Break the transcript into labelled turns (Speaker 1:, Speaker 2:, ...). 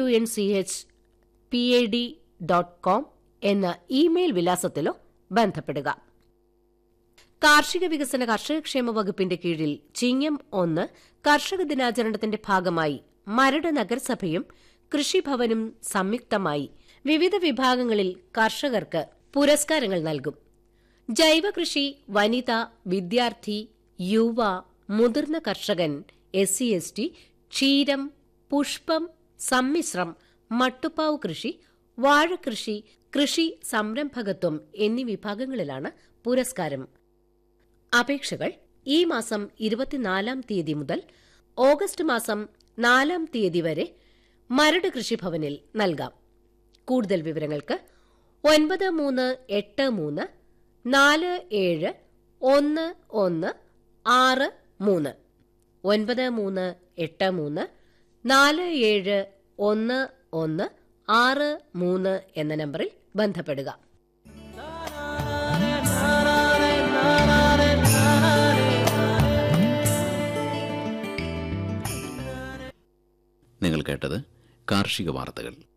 Speaker 1: N C H P A D dot com എന്ന email വിലാസത്തിലോ ബന്ധപ്പെടുക കാർഷിക വികസന കർഷകക്ഷേമ വകുപ്പിന്റെ കീഴിൽ ചിങ്ങം ഒന്ന് കർഷക ദിനാചരണത്തിന്റെ ഭാഗമായി മരട് നഗരസഭയും കൃഷിഭവനും സംയുക്തമായി വിവിധ വിഭാഗങ്ങളിൽ കർഷകർക്ക് പുരസ്കാരങ്ങൾ നൽകും ജൈവ കൃഷി വനിത വിദ്യാർത്ഥി യുവ മുതിർന്ന കർഷകൻ എസ് സി എസ് ടി ക്ഷീരം പുഷ്പം സമ്മിശ്രം മട്ടുപ്പാവ് കൃഷി വാഴകൃഷി കൃഷി സംരംഭകത്വം എന്നീ വിഭാഗങ്ങളിലാണ് പുരസ്കാരം അപേക്ഷകൾ ഈ മാസം ഇരുപത്തിനാലാം തീയതി മുതൽ ഓഗസ്റ്റ് മാസം നാലാം തീയതി വരെ മരട് കൃഷിഭവനിൽ നൽകാം കൂടുതൽ വിവരങ്ങൾക്ക് ഒൻപത് മൂന്ന് എട്ട് മൂന്ന് നാല് ഏഴ് ഒന്ന് ഒന്ന് ആറ് മൂന്ന് ഒൻപത് മൂന്ന് എട്ട് മൂന്ന് നാല് ഏഴ് ഒന്ന് ഒന്ന് ആറ് മൂന്ന് എന്ന നമ്പറിൽ ബന്ധപ്പെടുക
Speaker 2: നിങ്ങൾ കേട്ടത് കാർഷിക വാർത്തകൾ